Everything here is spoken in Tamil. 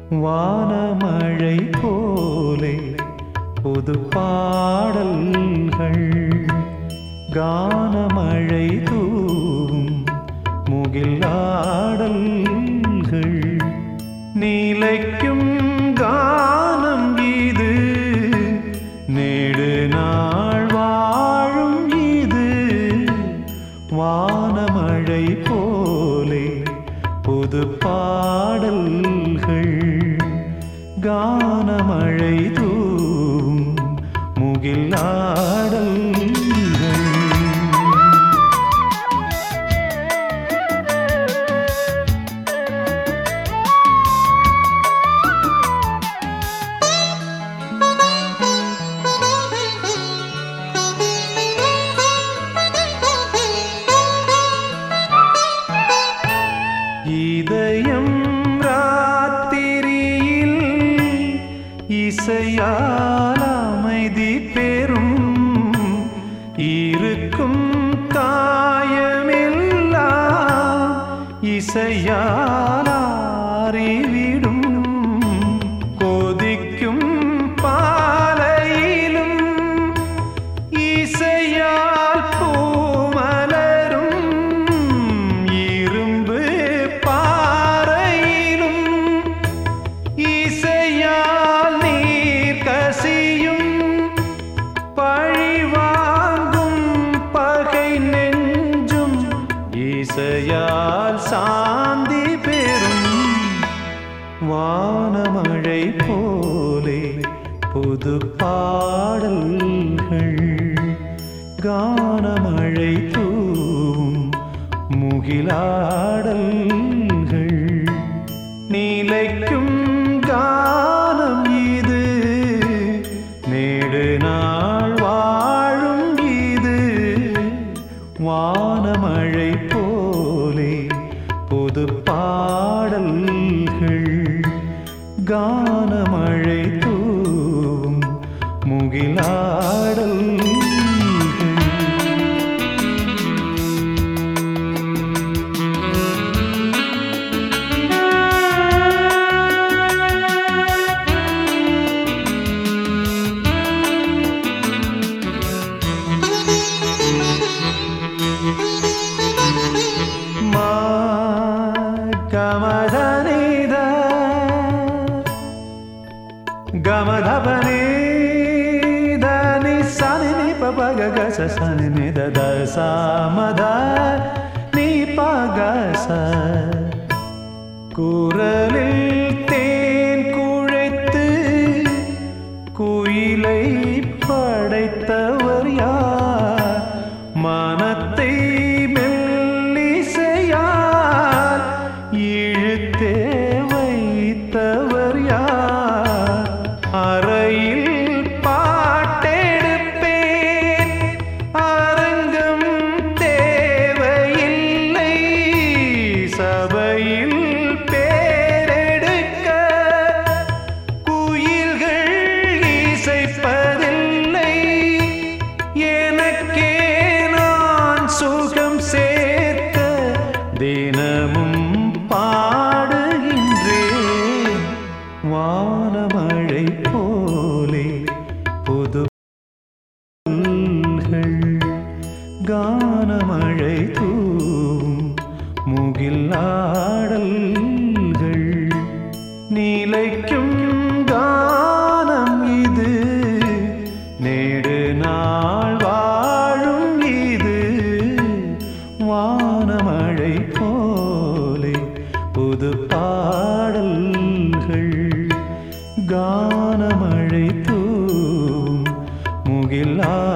வானமழை போலே புது பாடல்கள் கானமழை தூவும் முகில் ஆடல்கள் நீலைக்கும் கானம் இது நெடு நாள் வாழும் இது வானமழை போலே புது பாடல்கள் கானமழை தூவும் முகில் ஆடல்கள் இதயம் ராத்திரியில் இசையால் அமைதி பெறும் இருக்கும் காயமெல்லாம் இசையால் ஆறிவிடும் கொதிக்கும் பாலையிலும் இசையால் பூமலரும் இரும்பு பாறையிலும் இசையால் நீர் கசியும் பழிவாங்கும் பகை நெஞ்சும் இசையால் சாந்தி பெறும் வானமழை போலே புது பாடல்கள் கானமழை தூவும் முகிலாடல்கள் நீலைக்கும் கானம் இது நேடு நாள் வாழும் இது வானமழை போலே புது பாடல்கள் கானமழை தூவும் முகிலாடல்கள் மா கமதனித கமதபனி தனி சனி நி பபக கச சனி நி தத சாமத நீ பகச குரலில் தேன் குழைத்து குயிலை படைத்தவர் யார் மனத்தை மெல்லிசையால் இழுத்தே வைத்தவர் யார் அறையில் பாட்டெடுப்பேன் அரங்கம் தேவையில்லை சபையில் பேரெடுக்க குயில்கள் இசைப்பதில்லை எனக்கே நான் சுகம் சேர்க்க தினமும் பாடுகின்றேன் வானமழை போலே புது பாடல்கள் கானமழை தூவும் முகில் ஆடல்கள் நீலைக்கும் கானம் இது நேடு நாள் வாழும் இது வானமழை போலே புது பாடல்கள் கானமழை தூவும் முகில்